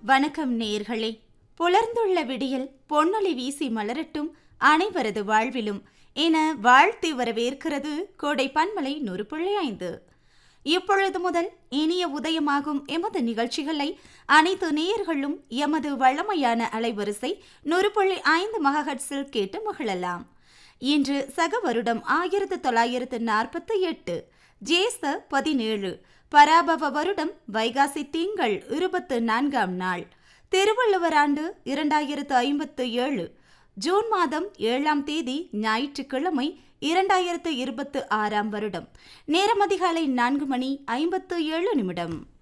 வணக்கம் நேயர்களே புலர்ந்துள்ள விடியல் பொன்னொளி வீசி மலரட்டும் அனைவரது வாழ்விலும் என வாழ்த்தி வரவேற்கிறது கோடை பன்மலை நூறு புள்ளி ஐந்து இப்பொழுது முதல் இனிய உதயமாகும் எமது நிகழ்ச்சிகளை அனைத்து நேயர்களும் எமது வழமையான அலைவரிசை நூறு புள்ளி ஐந்து மகஹட்ஸில் கேட்டு மகிழலாம் இன்று சக வருடம் ஆயிரத்து தொள்ளாயிரத்து நாற்பத்தி எட்டு ஜேச பதினேழு பராபவ வருடம் வைகாசி திங்கள் இருபத்து நான்காம் நாள் திருவள்ளுவர் ஆண்டு இரண்டாயிரத்து ஐம்பத்து ஏழு ஜூன் மாதம் ஏழாம் தேதி ஞாயிற்றுக்கிழமை இரண்டாயிரத்து இருபத்து ஆறாம் வருடம் நேரம் அதிகாலை நான்கு மணி ஐம்பத்து ஏழு நிமிடம்